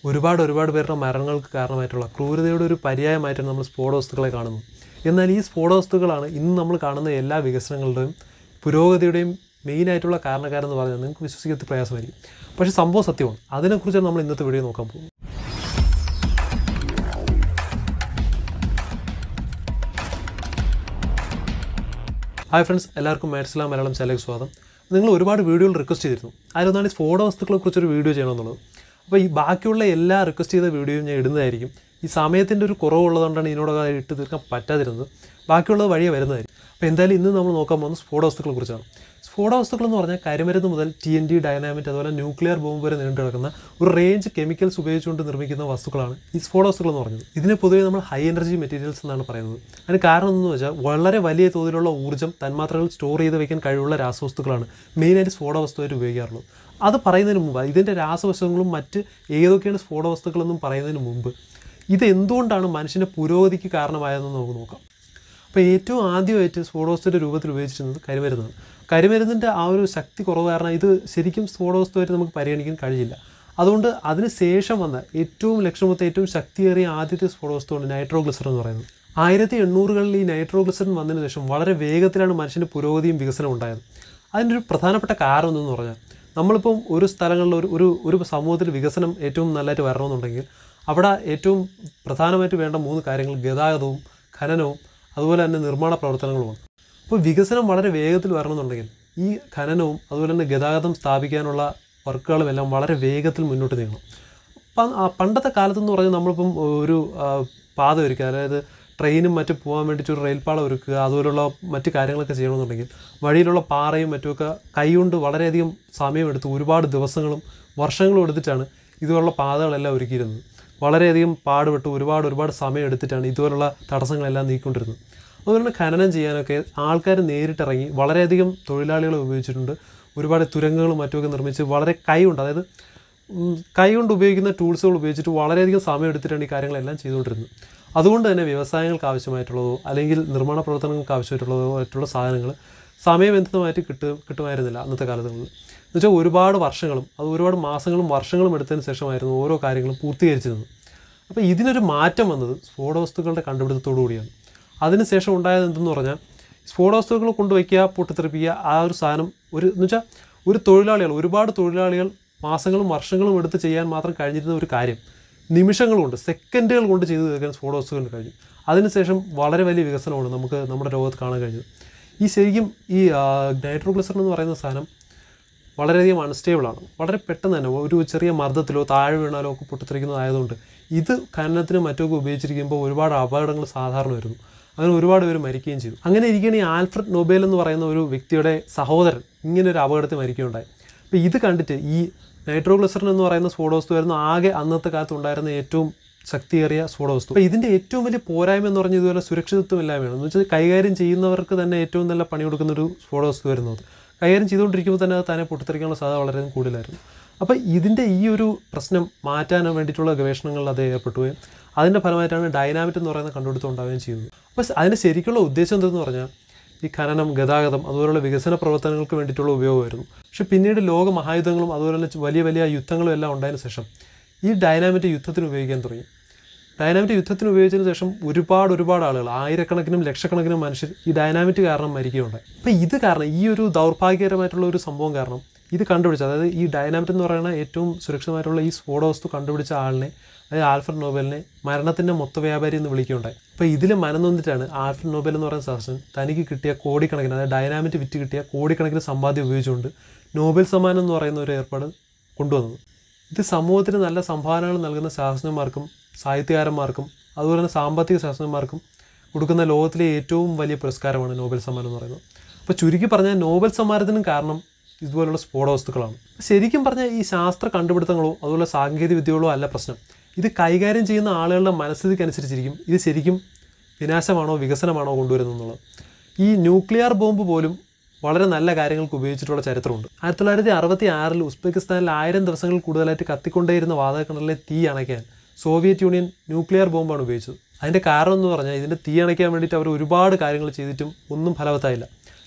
ഒരുപാട് ഒരുപാട് പേരുടെ മരണങ്ങൾക്ക് കാരണമായിട്ടുള്ള ക്രൂരതയുടെ ഒരു പര്യായമായിട്ടാണ് നമ്മൾ സ്ഫോട വസ്തുക്കളെ കാണുന്നത് എന്നാൽ ഈ സ്ഫോട വസ്തുക്കളാണ് ഇന്ന് നമ്മൾ കാണുന്ന എല്ലാ വികസനങ്ങളുടെയും പുരോഗതിയുടെയും മെയിനായിട്ടുള്ള കാരണക്കാരെന്ന് പറഞ്ഞാൽ നിങ്ങൾക്ക് വിശ്വസിക്കത്തിൽ പ്രയാസമായിരിക്കും പക്ഷേ സംഭവം സത്യമാണ് അതിനെക്കുറിച്ചാണ് നമ്മൾ ഇന്നത്തെ വീഡിയോ നോക്കാൻ പോകുന്നത് ഹായ് ഫ്രണ്ട്സ് എല്ലാവർക്കും മാറ്റ്സ്ലാം മലയാളം ചാനലിലേക്ക് സ്വാഗതം നിങ്ങൾ ഒരുപാട് വീഡിയോകൾ റിക്വസ്റ്റ് ചെയ്തിരുന്നു അതിലൊന്നാണ് ഈ സ്ഫോട വസ്തുക്കളെ കുറിച്ചൊരു വീഡിയോ ചെയ്യണമെന്നുള്ളത് അപ്പോൾ ഈ ബാക്കിയുള്ള എല്ലാ റിക്വസ്റ്റ് ചെയ്ത വീഡിയോയും ഞാൻ ഇടുന്നതായിരിക്കും ഈ സമയത്തിൻ്റെ ഒരു കുറവുള്ളതുകൊണ്ടാണ് ഇതിനോടൊക്കെ ഇട്ട് തീർക്കാൻ പറ്റാതിരുന്നത് ബാക്കിയുള്ളത് വഴിയെ വരുന്നതായിരിക്കും അപ്പോൾ എന്തായാലും ഇന്ന് നമ്മൾ നോക്കാൻ പോകുന്നത് സ്ഫോട വസ്തുക്കളെ കുറിച്ചാണ് സ്ഫോട വസ്തുക്കൾ എന്ന് പറഞ്ഞാൽ കരിമരുന്ന് മുതൽ ടി എൻ ഡി ഡൈനാമിറ്റ് അതുപോലെ ന്യൂക്ലിയർ ബോംബ് വരെ നീണ്ടു കിടക്കുന്ന ഒരു റേഞ്ച് കെമിക്കൽസ് ഉപയോഗിച്ചുകൊണ്ട് നിർമ്മിക്കുന്ന വസ്തുക്കളാണ് ഈ സ്ഫോട വസ്തുക്കൾ എന്ന് പറയുന്നത് ഇതിനെ പൊതുവെ നമ്മൾ ഹൈ എനർജി മെറ്റീരിയൽസ് എന്നാണ് പറയുന്നത് അതിന് കാരണം എന്ന് വെച്ചാൽ വളരെ വലിയ തോതിലുള്ള ഊർജ്ജം തന്മാത്രകൾ സ്റ്റോർ ചെയ്ത് വെക്കാൻ കഴിവുള്ള രാസവസ്തുക്കളാണ് മെയിനായിട്ട് സ്ഫോട വസ്തുവായിട്ട് ഉപയോഗിക്കാറുള്ളത് അത് പറയുന്നതിന് മുമ്പ് ഇതിൻ്റെ രാസവസ്തുക്കളും മറ്റ് ഏതൊക്കെയാണ് സ്ഫോട വസ്തുക്കളെന്നും പറയുന്നതിന് മുമ്പ് ഇത് എന്തുകൊണ്ടാണ് മനുഷ്യൻ്റെ പുരോഗതിക്ക് കാരണമായതെന്ന് നമുക്ക് നോക്കാം അപ്പോൾ ഏറ്റവും ആദ്യമായിട്ട് സ്ഫോടവസ്തുവിൻ്റെ രൂപത്തിൽ ഉപയോഗിച്ചിരുന്നത് കരിമരുന്നാണ് കരിമരുന്നിൻ്റെ ആ ഒരു ശക്തി കുറവ് കാരണം ഇത് ശരിക്കും സ്ഫോടവസ്തുവായിട്ട് നമുക്ക് പരിഗണിക്കാൻ കഴിയില്ല അതുകൊണ്ട് അതിന് ശേഷം വന്ന ഏറ്റവും ലക്ഷ്യമത്തെ ഏറ്റവും ശക്തിയേറിയ ആദ്യത്തെ സ്ഫോടവസ്തുവാണ് നൈട്രോഗ്ലിസറിൻ എന്ന് പറയുന്നത് ആയിരത്തി എണ്ണൂറുകളിൽ ഈ നൈട്രോഗ്ലിസറിൻ വന്നതിന് ശേഷം വളരെ വേഗത്തിലാണ് മനുഷ്യൻ്റെ പുരോഗതിയും വികസനവും ഉണ്ടായത് അതിൻ്റെ ഒരു പ്രധാനപ്പെട്ട കാരണം എന്തെന്ന് പറഞ്ഞാൽ നമ്മളിപ്പം ഒരു സ്ഥലങ്ങളിൽ ഒരു ഒരു ഒരു സമൂഹത്തിൽ വികസനം ഏറ്റവും നല്ലതായിട്ട് വരണമെന്നുണ്ടെങ്കിൽ അവിടെ ഏറ്റവും പ്രധാനമായിട്ട് വേണ്ട മൂന്ന് കാര്യങ്ങൾ ഗതാഗതവും ഖനനവും അതുപോലെ തന്നെ നിർമ്മാണ പ്രവർത്തനങ്ങളുമാണ് അപ്പോൾ വികസനം വളരെ വേഗത്തിൽ വരണമെന്നുണ്ടെങ്കിൽ ഈ ഖനനവും അതുപോലെ തന്നെ ഗതാഗതം സ്ഥാപിക്കാനുള്ള വർക്കുകളും എല്ലാം വളരെ വേഗത്തിൽ മുന്നോട്ട് നീങ്ങണം അപ്പം ആ പണ്ടത്തെ കാലത്തെന്ന് പറഞ്ഞാൽ നമ്മളിപ്പം ഒരു ആ, പാത ഒരുക്കുക അതായത് ട്രെയിനും മറ്റും പോകാൻ വേണ്ടിയിട്ട് ഒരു റെയിൽപാളം ഒരുക്കുക അതുപോലുള്ള മറ്റു കാര്യങ്ങളൊക്കെ ചെയ്യണമെന്നുണ്ടെങ്കിൽ വഴിയിലുള്ള പാറയും മറ്റുമൊക്കെ കൈകൊണ്ട് വളരെയധികം സമയമെടുത്ത് ഒരുപാട് ദിവസങ്ങളും വർഷങ്ങളും എടുത്തിട്ടാണ് ഇതുപോലുള്ള പാതകളെല്ലാം ഒരുക്കിയിരുന്നത് വളരെയധികം പാടുപെട്ട് ഒരുപാട് ഒരുപാട് സമയം എടുത്തിട്ടാണ് ഇതുപോലുള്ള തടസ്സങ്ങളെല്ലാം നീക്കിക്കൊണ്ടിരുന്നത് അതുപോലെ തന്നെ ഖനനം ചെയ്യാനൊക്കെ ആൾക്കാർ നേരിട്ടിറങ്ങി വളരെയധികം തൊഴിലാളികളെ ഉപയോഗിച്ചിട്ടുണ്ട് ഒരുപാട് തുരങ്കങ്ങളും മറ്റുമൊക്കെ നിർമ്മിച്ച് വളരെ കൈകൊണ്ട് അതായത് ഉം, കൈകൊണ്ട് ഉപയോഗിക്കുന്ന ടൂൾസുകൾ ഉപയോഗിച്ചിട്ട് വളരെയധികം സമയം എടുത്തിട്ടാണ് ഈ കാര്യങ്ങളെല്ലാം ചെയ്തുകൊണ്ടിരുന്നത് അതുകൊണ്ട് തന്നെ വ്യവസായങ്ങൾക്ക് ആവശ്യമായിട്ടുള്ളതോ അല്ലെങ്കിൽ നിർമ്മാണ പ്രവർത്തനങ്ങൾക്ക് ആവശ്യമായിട്ടുള്ളതോ ആയിട്ടുള്ള സാധനങ്ങൾ സമയബന്ധിതമായിട്ട് കിട്ടു കിട്ടുമായിരുന്നില്ല അന്നത്തെ കാലങ്ങളിൽ എന്ന് വെച്ചാൽ ഒരുപാട് വർഷങ്ങളും അത് ഒരുപാട് മാസങ്ങളും വർഷങ്ങളും എടുത്തതിന് ശേഷമായിരുന്നു ഓരോ കാര്യങ്ങളും പൂർത്തീകരിച്ചിരുന്നത് അപ്പോൾ ഇതിനൊരു മാറ്റം വന്നത് സ്ഫോടവസ്തുക്കളുടെ കണ്ടുപിടുത്തത്തോടു കൂടിയാണ് അതിനുശേഷം ഉണ്ടായത് എന്തെന്ന് പറഞ്ഞാൽ സ്ഫോടവസ്തുക്കൾ കൊണ്ടുവയ്ക്കുക പൊട്ടിത്തെറിപ്പിക്കുക ആ ഒരു സാധനം ഒരു എന്ന് വെച്ചാൽ ഒരു തൊഴിലാളികൾ ഒരുപാട് തൊഴിലാളികൾ മാസങ്ങളും വർഷങ്ങളും എടുത്ത് ചെയ്യാൻ മാത്രം കഴിഞ്ഞിരുന്ന ഒരു കാര്യം നിമിഷങ്ങൾ കൊണ്ട് സെക്കൻഡുകൾ കൊണ്ട് ചെയ്തു തീർക്കാൻ സ്ഫോടവസ്തുക്കളിന് കഴിഞ്ഞു അതിനുശേഷം വളരെ വലിയ വികസനമാണ് നമുക്ക് നമ്മുടെ ലോകത്ത് കാണാൻ കഴിഞ്ഞത് ഈ ശരിക്കും ഈ നൈട്രോഗ്ലിസറിൻ എന്ന് പറയുന്ന സാധനം വളരെയധികം അൺസ്റ്റേബിൾ ആണ് വളരെ പെട്ടെന്ന് തന്നെ ഒരു ചെറിയ മർദ്ദത്തിലോ താഴെ വീണാലോ ഒക്കെ പൊട്ടിത്തെറിക്കുന്നതായതുകൊണ്ട് ഇത് ഖനനത്തിനും മറ്റുമൊക്കെ ഉപയോഗിച്ചിരിക്കുമ്പോൾ ഒരുപാട് അപകടങ്ങൾ സാധാരണ വരുന്നു അങ്ങനെ ഒരുപാട് പേര് മരിക്കുകയും ചെയ്തു അങ്ങനെ ഇരിക്കുകയാണ് ഈ ആൽഫ്രഡ് നൊബേൽ എന്ന് പറയുന്ന ഒരു വ്യക്തിയുടെ സഹോദരൻ ഇങ്ങനെ ഒരു അപകടത്തിൽ മരിക്കുകയുണ്ടായി അപ്പോൾ ഇത് കണ്ടിട്ട് ഈ നൈട്രോഗ്ലിസറിൻ എന്ന് പറയുന്ന സ്ഫോടവസ്തുവായിരുന്നു ആകെ അന്നത്തെ കാലത്ത് ഉണ്ടായിരുന്ന ഏറ്റവും ശക്തിയേറിയ സ്ഫോടവസ്തു അപ്പോൾ ഇതിൻ്റെ ഏറ്റവും വലിയ പോരായ്മ എന്ന് പറഞ്ഞാൽ ഇതുപോലെ സുരക്ഷിതത്വമില്ലായ്മയാണ് എന്ന് വെച്ചാൽ കൈകാര്യം ചെയ്യുന്നവർക്ക് തന്നെ ഏറ്റവും നല്ല പണി കൊടുക്കുന്ന ഒരു സ്ഫോടവസ്തു വരുന്നത് കൈകാര്യം ചെയ്തുകൊണ്ടിരിക്കുമ്പോൾ തന്നെ അത് തന്നെ പൊട്ടിത്തെറിക്കാനുള്ള സാധ്യത വളരെ കൂടുതലായിരുന്നു അപ്പോൾ ഇതിൻ്റെ ഈ ഒരു പ്രശ്നം മാറ്റാൻ വേണ്ടിയിട്ടുള്ള ഗവേഷണങ്ങളിൽ അത് ഏർപ്പെട്ടുകയും അതിൻ്റെ ഫലമായിട്ടാണ് ഡൈനാമിറ്റ് എന്ന് പറയുന്ന കണ്ടുപിടുത്തം ഉണ്ടാവുകയും ചെയ്യുന്നത് അപ്പോൾ അതിൻ്റെ ശരിക്കുള്ള ഉദ്ദേശം എന്തെന്ന് പറഞ്ഞാൽ ഈ ഖനനം ഗതാഗതം അതുപോലുള്ള വികസന പ്രവർത്തനങ്ങൾക്ക് വേണ്ടിയിട്ടുള്ള ഉപയോഗമായിരുന്നു പക്ഷെ പിന്നീട് ലോക മഹായുദ്ധങ്ങളും അതുപോലെ തന്നെ വലിയ വലിയ യുദ്ധങ്ങളും എല്ലാം ഉണ്ടായതിനു ശേഷം ഈ ഡൈനാമിറ്റ് യുദ്ധത്തിന് ഉപയോഗിക്കാൻ തുടങ്ങി ഡൈനാമിറ്റ് യുദ്ധത്തിന് ഉപയോഗിച്ചതിന് ശേഷം ഒരുപാട് ഒരുപാട് ആളുകൾ ആയിരക്കണക്കിനും ലക്ഷക്കണക്കിനും മനുഷ്യർ ഈ ഡൈനാമിറ്റ് കാരണം മരിക്കുകയുണ്ടായി അപ്പോൾ ഇത് കാരണം ഈ ഒരു ദൗർഭാഗ്യകരമായിട്ടുള്ള ഒരു സംഭവം കാരണം ഇത് കണ്ടുപിടിച്ച അതായത് ഈ ഡൈനാമിറ്റ് എന്ന് പറയുന്ന ഏറ്റവും സുരക്ഷിതമായിട്ടുള്ള ഈ സ്ഫോടവസ്തു കണ്ടുപിടിച്ച ആളിനെ അതായത് ആൽഫ്രഡ് നോബലിനെ മരണത്തിൻ്റെ മൊത്ത വ്യാപാരി എന്ന് വിളിക്കുകയുണ്ടായി അപ്പോൾ ഇതിൽ മനനൊന്നിട്ടാണ് ആൽഫ്രഡ് നോബൽ എന്ന് പറയുന്ന ശാസ്ത്രജ്ഞൻ തനിക്ക് കിട്ടിയ കോടിക്കണക്കിന് അതായത് ഡൈനാമിറ്റ് വിറ്റ് കിട്ടിയ കോടിക്കണക്കിന് സമ്പാദ്യം ഉപയോഗിച്ചുകൊണ്ട് നോബൽ സമ്മാനം എന്ന് പറയുന്ന ഒരു ഏർപ്പാട് കൊണ്ടുവന്നത് ഇത് സമൂഹത്തിന് നല്ല സംഭാവനകൾ നൽകുന്ന ശാസ്ത്രജ്ഞന്മാർക്കും സാഹിത്യകാരന്മാർക്കും അതുപോലെ തന്നെ സാമ്പത്തിക ശാസ്ത്രജ്ഞന്മാർക്കും കൊടുക്കുന്ന ലോകത്തിലെ ഏറ്റവും വലിയ പുരസ്കാരമാണ് നോബൽ സമ്മാനം എന്ന് പറയുന്നത് അപ്പോൾ ചുരുക്കി പറഞ്ഞാൽ നോബൽ സമ്മാനത്തിനും കാരണം ഇതുപോലുള്ള സ്ഫോട വസ്തുക്കളാണ് ശരിക്കും പറഞ്ഞാൽ ഈ ശാസ്ത്ര കണ്ടുപിടുത്തങ്ങളോ അതുപോലെ സാങ്കേതിക വിദ്യകളോ അല്ല പ്രശ്നം ഇത് കൈകാര്യം ചെയ്യുന്ന ആളുകളുടെ മനസ്ഥിതിക്കനുസരിച്ചിരിക്കും ഇത് ശരിക്കും വിനാശമാണോ വികസനമാണോ കൊണ്ടുവരുന്നത് എന്നുള്ളത് ഈ ന്യൂക്ലിയർ ബോംബ് പോലും വളരെ നല്ല കാര്യങ്ങൾക്ക് ഉപയോഗിച്ചിട്ടുള്ള ചരിത്രമുണ്ട് ആയിരത്തി തൊള്ളായിരത്തി അറുപത്തി ആറിൽ ഉസ്ബെക്കിസ്ഥാനിൽ ആയിരം ദിവസങ്ങളിൽ കൂടുതലായിട്ട് കത്തിക്കൊണ്ടേയിരുന്ന വാതകക്കിണറിലെ തീ അണയ്ക്കാൻ സോവിയറ്റ് യൂണിയൻ ന്യൂക്ലിയർ ബോംബാണ് ഉപയോഗിച്ചത് അതിൻ്റെ കാരണം എന്ന് പറഞ്ഞാൽ ഇതിൻ്റെ തീ അണയ്ക്കാൻ വേണ്ടിയിട്ട് അവർ ഒരുപാട് കാര്യങ്ങൾ ചെയ്തിട്ടും ഒന്നും ഫലവത്തായില്ല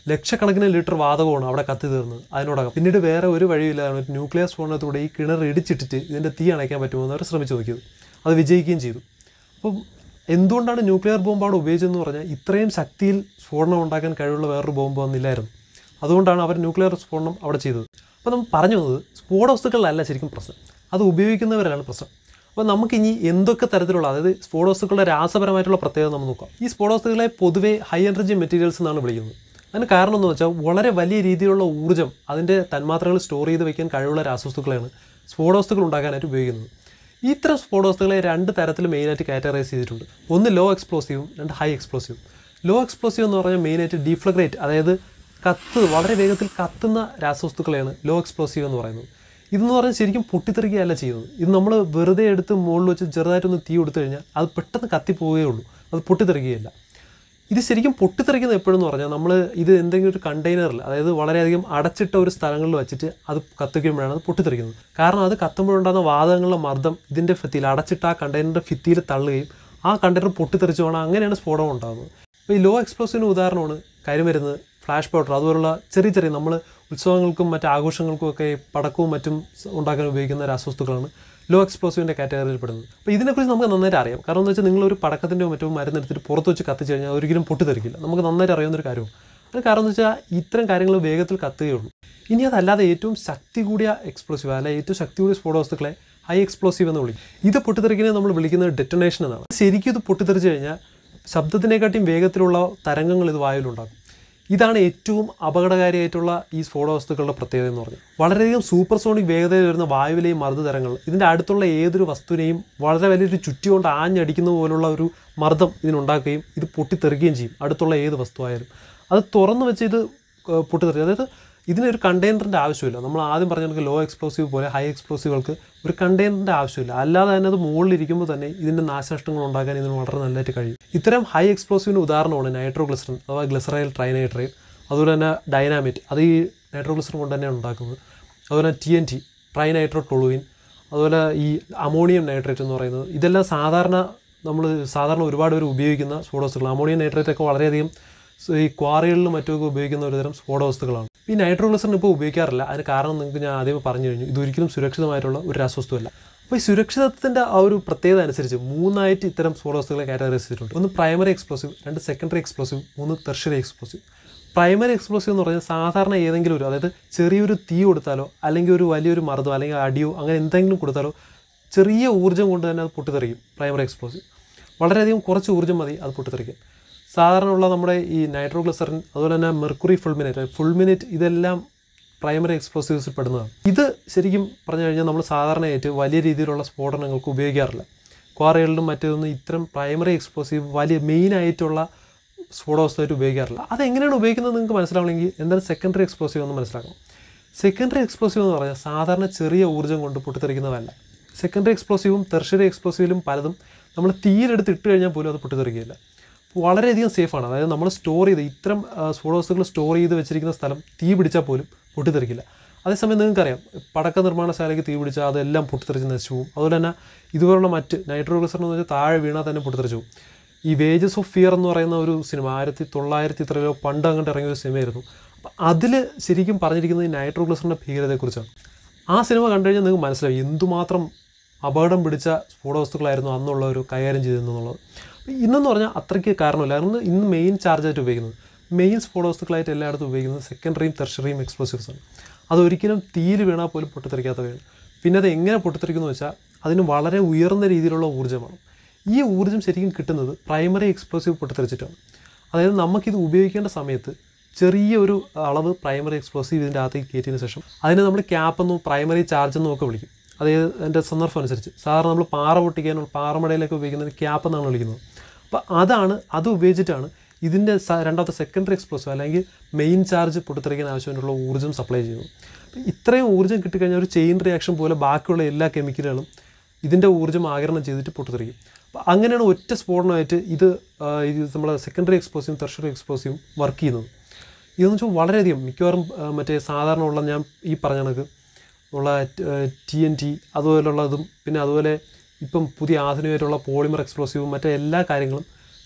ലക്ഷക്കണക്കിന് ലിറ്റർ വാതകമാണ് അവിടെ കത്തി തീർന്നത് അതിനോടകം പിന്നീട് വേറെ ഒരു വഴിയില്ലാതെ ഒരു ന്യൂക്ലിയർ സ്ഫോടനത്തിലൂടെ ഈ കിണർ ഇടിച്ചിട്ടിട്ട് ഇതിൻ്റെ തീ അണയ്ക്കാൻ പറ്റുമോ എന്ന് അവർ ശ്രമിച്ചു നോക്കിയത് അത് വിജയിക്കുകയും ചെയ്തു അപ്പം എന്തുകൊണ്ടാണ് ന്യൂക്ലിയർ ബോംബ് അവിടെ ഉപയോഗിച്ചതെന്ന് പറഞ്ഞാൽ ഇത്രയും ശക്തിയിൽ സ്ഫോടനം ഉണ്ടാക്കാൻ കഴിവുള്ള വേറൊരു ബോംബ് വന്നില്ലായിരുന്നു അതുകൊണ്ടാണ് അവർ ന്യൂക്ലിയർ സ്ഫോടനം അവിടെ ചെയ്തത് അപ്പോൾ നമ്മൾ പറഞ്ഞു വന്നത് സ്ഫോട വസ്തുക്കളിലല്ല ശരിക്കും പ്രശ്നം അത് ഉപയോഗിക്കുന്നവരാണ് പ്രശ്നം അപ്പോൾ നമുക്കിനി എന്തൊക്കെ തരത്തിലുള്ള അതായത് സ്ഫോട വസ്തുക്കളുടെ രാസപരമായിട്ടുള്ള പ്രത്യേകത നമ്മൾ നോക്കാം ഈ സ്ഫോട വസ്തുക്കളെ പൊതുവേ ഹൈ എനർജി മെറ്റീരിയൽസ് എന്നാണ് വിളിക്കുന്നത് അതിന് കാരണം എന്ന് വെച്ചാൽ വളരെ വലിയ രീതിയിലുള്ള ഊർജ്ജം അതിൻ്റെ തന്മാത്രകൾ സ്റ്റോർ ചെയ്ത് വെക്കാൻ കഴിവുള്ള രാസവസ്തുക്കളെയാണ് സ്ഫോട വസ്തുക്കൾ ഉണ്ടാക്കാനായിട്ട് ഉപയോഗിക്കുന്നത് ഇത്തരം സ്ഫോട വസ്തുക്കളെ രണ്ട് തരത്തിൽ മെയിനായിട്ട് കാറ്റഗറൈസ് ചെയ്തിട്ടുണ്ട് ഒന്ന് ലോ എക്സ്പ്ലോസീവും രണ്ട് ഹൈ എക്സ്പ്ലോസീവും ലോ എക്സ്പ്ലോസീവ് എന്ന് പറഞ്ഞാൽ മെയിനായിട്ട് ഡീഫ്ലഗ്രേറ്റ് അതായത് കത്ത് വളരെ വേഗത്തിൽ കത്തുന്ന രാസവസ്തുക്കളെയാണ് ലോ എക്സ്പ്ലോസീവ് എന്ന് പറയുന്നത് ഇതെന്ന് പറഞ്ഞാൽ ശരിക്കും പൊട്ടിത്തെറിക്കുകയല്ല ചെയ്യുന്നത് ഇത് നമ്മൾ വെറുതെ എടുത്ത് മുകളിൽ വെച്ച് ചെറുതായിട്ടൊന്ന് തീ കൊടുത്തു കഴിഞ്ഞാൽ അത് പെട്ടെന്ന് കത്തിപ്പോവുകയേ ഉള്ളൂ അത് പൊട്ടിത്തെറിക്കുകയില്ല ഇത് ശരിക്കും പൊട്ടിത്തെറിക്കുന്നത് എപ്പോഴെന്ന് പറഞ്ഞാൽ നമ്മൾ ഇത് എന്തെങ്കിലും ഒരു കണ്ടെയ്നറിൽ അതായത് വളരെയധികം അടച്ചിട്ട ഒരു സ്ഥലങ്ങളിൽ വെച്ചിട്ട് അത് കത്തിക്കുമ്പോഴാണ് അത് പൊട്ടിത്തെറിക്കുന്നത് കാരണം അത് കത്തുമ്പോഴുണ്ടാകുന്ന വാതകങ്ങളുടെ മർദ്ദം ഇതിൻ്റെ ഭിത്തിയിൽ അടച്ചിട്ട ആ കണ്ടെയ്നറിൻ്റെ ഭിത്തിയിൽ തള്ളുകയും ആ കണ്ടെയ്നർ പൊട്ടിത്തെറിച്ചു പോകണം അങ്ങനെയാണ് സ്ഫോടനം ഉണ്ടാകുന്നത് അപ്പോൾ ഈ ലോ എക്സ്പ്ലോസീവിന് ഉദാഹരണമാണ് കാര്യം വരുന്നത് ഫ്ലാഷ് പൗഡർ അതുപോലുള്ള ചെറിയ ചെറിയ നമ്മൾ ഉത്സവങ്ങൾക്കും മറ്റ് ആഘോഷങ്ങൾക്കും ഒക്കെ പടക്കവും മറ്റും ഉണ്ടാക്കാൻ ഉപയോഗിക്കുന്ന രാസവസ്തുക്കളാണ് ലോ എക്സ്പ്ലോസീവിൻ്റെ കാറ്റഗറിയിൽ പെടുന്നത് അപ്പോൾ ഇതിനെക്കുറിച്ച് നമുക്ക് നന്നായിട്ട് അറിയാം കാരണം എന്ന് വെച്ചാൽ നിങ്ങളൊരു പടക്കത്തിൻ്റെ മറ്റും മരുന്നെടുത്തിട്ട് പുറത്ത് വെച്ച് കത്തിച്ച് കഴിഞ്ഞാൽ ഒരിക്കലും പൊട്ടിത്തെറിക്കില്ല നമുക്ക് നന്നായിട്ട് അറിയാവുന്ന ഒരു കാര്യവും അത് കാരണം എന്ന് വെച്ചാൽ ഇത്തരം കാര്യങ്ങൾ വേഗത്തിൽ കത്തുകയുള്ളൂ ഇനി അതല്ലാതെ ഏറ്റവും ശക്തി കൂടിയ എക്സ്പ്ലോസീവ് അല്ലെ ഏറ്റവും ശക്തി കൂടിയ സ്ഫോട വസ്തുക്കളെ ഹൈ എക്സ്പ്ലോസീവ് എന്ന് വിളിക്കും ഇത് പൊട്ടിത്തെറിക്കുന്നത് നമ്മൾ വിളിക്കുന്നത് ഡെറ്റനേഷൻ എന്നാണ് ശരിക്കും ഇത് പൊട്ടിത്തെറിച്ച് കഴിഞ്ഞാൽ ശബ്ദത്തിനെക്കാട്ടിയും വേഗത്തിലുള്ള തരംഗങ്ങൾ ഇത് വായുവിലുണ്ടാകും ഇതാണ് ഏറ്റവും അപകടകാരിയായിട്ടുള്ള ഈ സ്ഫോട വസ്തുക്കളുടെ പ്രത്യേകത എന്ന് പറഞ്ഞാൽ വളരെയധികം സൂപ്പർ സോണിക് വേഗതയിൽ വരുന്ന വായുവിലെയും മർദ്ദ തരങ്ങൾ ഇതിൻ്റെ അടുത്തുള്ള ഏതൊരു വസ്തുവിനെയും വളരെ വലിയൊരു ചുറ്റി കൊണ്ട് ആഞ്ഞടിക്കുന്ന പോലുള്ള ഒരു മർദ്ദം ഇതിനുണ്ടാക്കുകയും ഇത് പൊട്ടിത്തെറിക്കുകയും ചെയ്യും അടുത്തുള്ള ഏത് വസ്തുവായാലും അത് തുറന്നു വെച്ച് ഇത് ഏഹ്, പൊട്ടിത്തെറിക്കും അതായത് ഇതിനൊരു കണ്ടെയ്നറിൻ്റെ ആവശ്യമില്ല നമ്മൾ ആദ്യം പറഞ്ഞ കണക്ക് ലോ എക്സ്പ്ലോസീവ് പോലെ ഹൈ എക്സ്പ്ലോസീവുകൾക്ക് ഒരു കണ്ടെയ്നറിൻ്റെ ആവശ്യമില്ല അല്ലാതെ തന്നെ അത് മുകളിലിരിക്കുമ്പോൾ തന്നെ ഇതിൻ്റെ നാശനഷ്ടങ്ങൾ ഉണ്ടാക്കാൻ ഇതിന് വളരെ നല്ലതായിട്ട് കഴിയും ഇത്തരം ഹൈ എക്സ്പ്ലോസീവിന് ഉദാഹരണമാണ് നൈട്രോഗ്ലിസറിൻ അഥവാ ഗ്ലിസറൈൽ ട്രൈനൈട്രൈൻ അതുപോലെ തന്നെ ഡൈനാമിറ്റ് അത് ഈ നൈട്രോഗ്ലിസറിൻ കൊണ്ട് തന്നെയാണ് ഉണ്ടാക്കുന്നത് അതുപോലെ T N T trinitrotoluene അതുപോലെ ഈ അമോണിയം നൈട്രേറ്റ് എന്ന് പറയുന്നത് ഇതെല്ലാം സാധാരണ നമ്മൾ സാധാരണ ഒരുപാട് പേര് ഉപയോഗിക്കുന്ന സ്ഫോട വസ്തുക്കൾ അമോണിയം നൈട്രേറ്റ് ഒക്കെ വളരെയധികം സ് ഈ ക്വാറികളിലും മറ്റുമൊക്കെ ഉപയോഗിക്കുന്ന ഒരുതരം സ്ഫോട വസ്തുക്കളാണ് ഈ നൈട്രോഗ്ലിസറിൻ ഇപ്പോൾ ഉപയോഗിക്കാറില്ല അതിന് കാരണം നിങ്ങൾക്ക് ഞാൻ ആദ്യമേ പറഞ്ഞു കഴിഞ്ഞു ഇത് ഒരിക്കലും സുരക്ഷിതമായിട്ടുള്ള ഒരു രാസവസ്തുവല്ല അപ്പോൾ ഈ സുരക്ഷിതത്വത്തിൻ്റെ ആ ഒരു പ്രത്യേകത അനുസരിച്ച് മൂന്നായിട്ട് ഇത്തരം സ്ഫോട വസ്തുക്കളെ കാറ്റഗറൈസ് ചെയ്തിട്ടുണ്ട് ഒന്ന് പ്രൈമറി എക്സ്പ്ലോസീവ് രണ്ട് സെക്കൻഡറി എക്സ്പ്ലോസീവ് മൂന്ന് തെർഷറി എക്സ്പ്ലോസീവ് പ്രൈമറി എക്സ്പ്ലോസീവ് എന്ന് പറഞ്ഞാൽ സാധാരണ ഏതെങ്കിലും ഒരു അതായത് ചെറിയൊരു തീ കൊടുത്താലോ അല്ലെങ്കിൽ ഒരു വലിയൊരു മർദ്ദം അല്ലെങ്കിൽ അടിയോ അങ്ങനെ എന്തെങ്കിലും കൊടുത്താലോ ചെറിയ ഊർജ്ജം കൊണ്ട് തന്നെ അത് പൊട്ടിത്തെറിക്കും പ്രൈമറി എക്സ്പ്ലോസീവ് വളരെയധികം കുറച്ച് ഊർജ്ജം മതി അത് പൊട്ടിത്തെറിക്കാൻ സാധാരണ ഉള്ള നമ്മുടെ ഈ നൈട്രോഗ്ലിസറിൻ അതുപോലെ തന്നെ മെർക്കുറി ഫുൾമിനേറ്റ് ഫുൾമിനേറ്റ് ഇതെല്ലാം പ്രൈമറി എക്സ്പ്ലോസീവ്സിൽ പെടുന്നതാണ് ഇത് ശരിക്കും പറഞ്ഞു കഴിഞ്ഞാൽ നമ്മൾ സാധാരണയായിട്ട് വലിയ രീതിയിലുള്ള സ്ഫോടനങ്ങൾക്ക് ഉപയോഗിക്കാറില്ല ക്വാറികളിലും മറ്റേതൊന്നും ഇത്തരം പ്രൈമറി എക്സ്പ്ലോസീവ് വലിയ മെയിൻ ആയിട്ടുള്ള സ്ഫോട വസ്തുവായിട്ട് ഉപയോഗിക്കാറില്ല അതെങ്ങനെയാണ് ഉപയോഗിക്കുന്നത് നിങ്ങൾക്ക് മനസ്സിലാവണമെങ്കിൽ എന്താണ് സെക്കൻഡറി എക്സ്പ്ലോസീവ് എന്ന് മനസ്സിലാക്കണം സെക്കൻഡറി എക്സ്പ്ലോസീവ് എന്ന് പറഞ്ഞാൽ സാധാരണ ചെറിയ ഊർജ്ജം കൊണ്ട് പൊട്ടിത്തെറിക്കുന്നതല്ല സെക്കൻഡറി എക്സ്പ്ലോസീവും തെർഷറി എക്സ്പ്ലോസീവിലും പലതും നമ്മൾ തീയിലെടുത്ത് ഇട്ട് കഴിഞ്ഞാൽ പോലും അത് പൊട്ടിത്തെറിക്കുകയില്ല വളരെയധികം സേഫാണ് അതായത് നമ്മൾ സ്റ്റോർ ചെയ്ത് ഇത്തരം ആ, സ്ഫോട വസ്തുക്കൾ സ്റ്റോർ ചെയ്ത് വെച്ചിരിക്കുന്ന സ്ഥലം തീ പിടിച്ചാൽ പോലും പൊട്ടിത്തെറിക്കില്ല അതേസമയം നിങ്ങൾക്കറിയാം പടക്ക നിർമ്മാണശാലയ്ക്ക് തീ പിടിച്ചാൽ അതെല്ലാം പൊട്ടിത്തെറിച്ച് നശിച്ചു പോകും അതുപോലെ തന്നെ ഇതുപോലുള്ള മറ്റ് നൈട്രോഗ്ലിസറിൻ എന്ന് വെച്ചാൽ താഴെ വീണാൽ തന്നെ പൊട്ടിത്തെറിച്ചു പോകും ഈ വേജസ് ഓഫ് ഫിയർ എന്ന് പറയുന്ന ഒരു സിനിമ ആയിരത്തി തൊള്ളായിരത്തി ഇത്രയോ പണ്ട് അങ്ങോട്ട് ഇറങ്ങിയ ഒരു സിനിമയായിരുന്നു അപ്പം അതിൽ ശരിക്കും പറഞ്ഞിരിക്കുന്നത് ഈ നൈട്രോഗ്ലിസറിൻ്റെ ഭീകരതയെക്കുറിച്ചാണ് ആ സിനിമ കണ്ടു കഴിഞ്ഞാൽ നിങ്ങൾക്ക് മനസ്സിലാവും എന്തുമാത്രം അപകടം പിടിച്ച സ്ഫോട വസ്തുക്കളായിരുന്നു അന്നുള്ള ഒരു കൈകാര്യം ചെയ്തിരുന്നുള്ളത് ഇന്നെന്ന് പറഞ്ഞാൽ അത്രയ്ക്ക് കാരണമില്ല കാരണം ഇന്ന് മെയിൻ ചാർജായിട്ട് ഉപയോഗിക്കുന്നത് മെയിൻ സ്ഫോട വസ്തുക്കളായിട്ട് എല്ലായിടത്തും ഉപയോഗിക്കുന്നത് സെക്കൻഡറിയും തെർഷറിയും എക്സ്പ്ലോസീവ്സ് ആണ് അതൊരിക്കലും തീയിൽ വീണാൽ പോലും പൊട്ടിത്തെറിക്കാത്തവയാണ് പിന്നെ അത് എങ്ങനെ പൊട്ടിത്തെറിക്കുന്നു വെച്ചാൽ അതിന് വളരെ ഉയർന്ന രീതിയിലുള്ള ഊർജ്ജമാണ് ഈ ഊർജ്ജം ശരിക്കും കിട്ടുന്നത് പ്രൈമറി എക്സ്പ്ലോസീവ് പൊട്ടിത്തെറിച്ചിട്ടാണ് അതായത് നമുക്കിത് ഉപയോഗിക്കേണ്ട സമയത്ത് ചെറിയ ഒരു അളവ് പ്രൈമറി എക്സ്പ്ലോസീവ് ഇതിൻ്റെ അകത്തേക്ക് കയറ്റിയതിന് ശേഷം അതിനെ നമ്മൾ ക്യാപ്പ് എന്നും പ്രൈമറി ചാർജ് എന്നും ഒക്കെ വിളിക്കും അതായത് അതിൻ്റെ സന്ദർഭം അനുസരിച്ച് സാധാരണ നമ്മൾ പാറ പൊട്ടിക്കാനുള്ള പാറമടയിലൊക്കെ ഉപയോഗിക്കുന്നത് ക്യാപ്പ് എന്നാണ് വിളിക്കുന്നത് അപ്പോൾ അതാണ് അത് ഉപയോഗിച്ചിട്ടാണ് ഇതിൻ്റെ സ- രണ്ടാമത്തെ സെക്കൻഡറി എക്സ്പ്ലോസീവ് അല്ലെങ്കിൽ മെയിൻ ചാർജ് പൊട്ടിത്തെറിക്കാൻ ആവശ്യമായിട്ടുള്ള ഊർജ്ജം സപ്ലൈ ചെയ്യുന്നത് അപ്പോൾ ഇത്രയും ഊർജ്ജം കിട്ടിക്കഴിഞ്ഞാൽ ഒരു ചെയിൻ റിയാക്ഷൻ പോലെ ബാക്കിയുള്ള എല്ലാ കെമിക്കലുകളും ഇതിൻ്റെ ഊർജ്ജം ആകിരണം ചെയ്തിട്ട് പൊട്ടിത്തെറിക്കും അപ്പോൾ അങ്ങനെയാണ് ഒറ്റ സ്ഫോടനമായിട്ട് ഇത് ആ, ഇത് നമ്മളെ സെക്കൻഡറി എക്സ്പ്ലോസീവും തെർഷറി എക്സ്പ്ലോസീവും വർക്ക് ചെയ്യുന്നത് ഇതെന്ന് വെച്ചാൽ വളരെയധികം മിക്കവാറും ആ, മറ്റേ സാധാരണ ഉള്ള ഞാൻ ഈ പറഞ്ഞ കണക്ക് ഉള്ള ടി എൻ ടി അതുപോലുള്ളതും പിന്നെ അതുപോലെ ഇപ്പം പുതിയ ആധുനികമായിട്ടുള്ള പോളിമർ എക്സ്പ്ലോസീവും മറ്റേ എല്ലാ കാര്യങ്ങളും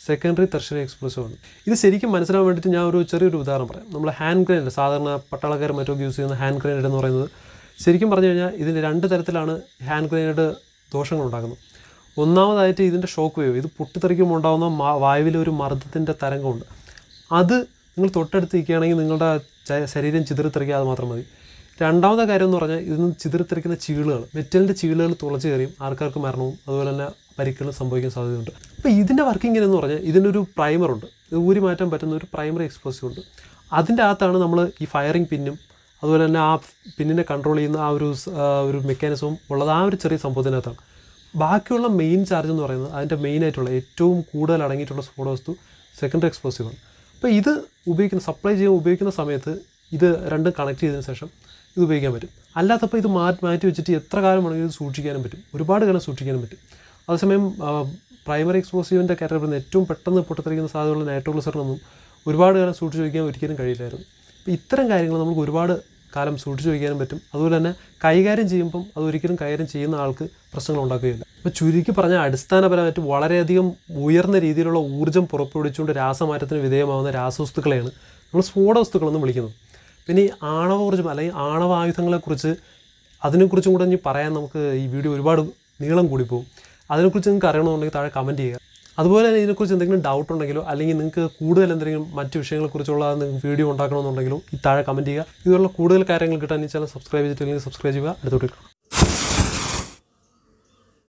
സെക്കൻഡറി തെർഷറി എക്സ്പ്ലോസീവ് ആണ് ഇത് ശരിക്കും മനസ്സിലാൻ വേണ്ടിയിട്ട് ഞാൻ ഒരു ചെറിയൊരു ഉദാഹരണം പറയാം നമ്മൾ ഹാൻഡ് ഗ്രനേഡ് സാധാരണ പട്ടാളക്കാർ മറ്റൊക്കെ യൂസ് ചെയ്യുന്ന ഹാൻഡ് ഗ്രനേഡ് എന്ന് പറയുന്നത് ശരിക്കും പറഞ്ഞു കഴിഞ്ഞാൽ ഇതിന് രണ്ട് തരത്തിലാണ് ഹാൻഡ് ഗ്രനേഡ് ദോഷങ്ങൾ ഉണ്ടാകുന്നത് ഒന്നാമതായിട്ട് ഇതിൻ്റെ ഷോക്ക് വേവ് ഇത് പൊട്ടിത്തെറിക്കുമ്പോൾ ഉണ്ടാകുന്ന മാ- വായുവിലെ ഒരു മർദ്ദത്തിൻ്റെ തരംഗമുണ്ട് അത് നിങ്ങൾ തൊട്ടടുത്ത് നിൽക്കുകയാണെങ്കിൽ നിങ്ങളുടെ ച- ശരീരം ചിതറിത്തെറിക്കാതെ മാത്രം മതി രണ്ടാമത്തെ കാര്യം എന്ന് പറഞ്ഞാൽ ഇതിന് ചിതറിത്തെറിക്കുന്ന ചീളുകൾ മെറ്റലിൻ്റെ ചീളുകൾ തുളച്ച് കയറിയും ആൾക്കാർക്ക് മരണവും അതുപോലെ തന്നെ പരിക്കുകളും സംഭവിക്കാൻ സാധ്യതയുണ്ട് അപ്പോൾ ഇതിൻ്റെ വർക്കിംഗ് എന്ന് പറഞ്ഞാൽ ഇതിനൊരു പ്രൈമറുണ്ട് ഇത് ഊരി മാറ്റാൻ പറ്റുന്ന ഒരു പ്രൈമറി എക്സ്പ്ലോസീവ് ഉണ്ട് അതിൻ്റെ അകത്താണ് നമ്മൾ ഈ ഫയറിംഗ് പിന്നും അതുപോലെ തന്നെ ആ പിന്നിനെ കൺട്രോൾ ചെയ്യുന്ന ആ ഒരു സ്- ആ ഒരു മെക്കാനിസവും ഉള്ളത് ആ ഒരു ചെറിയ സംഭവത്തിനകത്താണ് ബാക്കിയുള്ള മെയിൻ ചാർജ് എന്ന് പറയുന്നത് അതിൻ്റെ മെയിൻ ആയിട്ടുള്ള ഏറ്റവും കൂടുതൽ അടങ്ങിയിട്ടുള്ള സ്ഫോടവസ്തു സെക്കൻഡറി എക്സ്പ്ലോസീവ് ആണ് അപ്പോൾ ഇത് ഉപയോഗിക്കുന്ന സപ്ലൈ ചെയ്യാൻ ഉപയോഗിക്കുന്ന സമയത്ത് ഇത് രണ്ടും കണക്ട് ചെയ്തതിന് ശേഷം ഇത് ഉപയോഗിക്കാൻ പറ്റും അല്ലാത്തപ്പോൾ ഇത് മാറ്റി മാറ്റി വെച്ചിട്ട് എത്ര കാലം വേണമെങ്കിലും ഇത് സൂക്ഷിക്കാനും പറ്റും ഒരുപാട് കാലം സൂക്ഷിക്കാനും പറ്റും അതേസമയം പ്രൈമറി എക്സ്പ്ലോസീവിൻ്റെ കാറ്റഗറി ഏറ്റവും പെട്ടെന്ന് പൊട്ടിത്തെറിക്കുന്ന സാധ്യതയുള്ള നൈട്രോഗ്ലിസറിനൊന്നും ഒരുപാട് കാലം സൂക്ഷിച്ച് വയ്ക്കാൻ ഒരിക്കലും കഴിയില്ലായിരുന്നു അപ്പോൾ ഇത്തരം കാര്യങ്ങൾ നമുക്ക് ഒരുപാട് കാലം സൂക്ഷിച്ച് വയ്ക്കാനും പറ്റും അതുപോലെ തന്നെ കൈകാര്യം ചെയ്യുമ്പം അത് ഒരിക്കലും കൈകാര്യം ചെയ്യുന്ന ആൾക്ക് പ്രശ്നങ്ങൾ ഉണ്ടാക്കുകയില്ല അപ്പോൾ ചുരുക്കി പറഞ്ഞാൽ അടിസ്ഥാനപരമായിട്ട് വളരെയധികം ഉയർന്ന രീതിയിലുള്ള ഊർജ്ജം പുറപ്പെടുവിച്ചുകൊണ്ട് രാസമാറ്റത്തിന് വിധേയമാവുന്ന രാസവസ്തുക്കളെയാണ് നമ്മൾ സ്ഫോട വസ്തുക്കളെന്ന് വിളിക്കുന്നത് പിന്നെ ഈ ആണവോർജ്ജം അല്ലെങ്കിൽ ആണവായുധങ്ങളെക്കുറിച്ച് അതിനെക്കുറിച്ചും കൂടെ ഇനി പറയാൻ നമുക്ക് ഈ വീഡിയോ ഒരുപാട് നീളം കൂടി പോകും അതിനെക്കുറിച്ച് നിങ്ങൾക്ക് അറിയണമെന്നുണ്ടെങ്കിൽ താഴെ കമൻറ്റ് ചെയ്യുക അതുപോലെ തന്നെ ഇതിനെക്കുറിച്ച് എന്തെങ്കിലും ഡൗട്ട് ഉണ്ടെങ്കിലോ അല്ലെങ്കിൽ നിങ്ങൾക്ക് കൂടുതൽ എന്തെങ്കിലും മറ്റ് വിഷയങ്ങളെക്കുറിച്ചുള്ള നിങ്ങൾക്ക് വീഡിയോ ഉണ്ടാക്കണമെന്നുണ്ടെങ്കിലോ ഈ താഴെ കമൻറ്റ് ചെയ്യുക ഇതുപോലുള്ള കൂടുതൽ കാര്യങ്ങൾ കിട്ടാൻ ഈ ചാനൽ സബ്സ്ക്രൈബ് ചെയ്തിട്ടില്ലെങ്കിൽ സബ്സ്ക്രൈബ് ചെയ്യുക അടുത്തോട്ട് കാണാം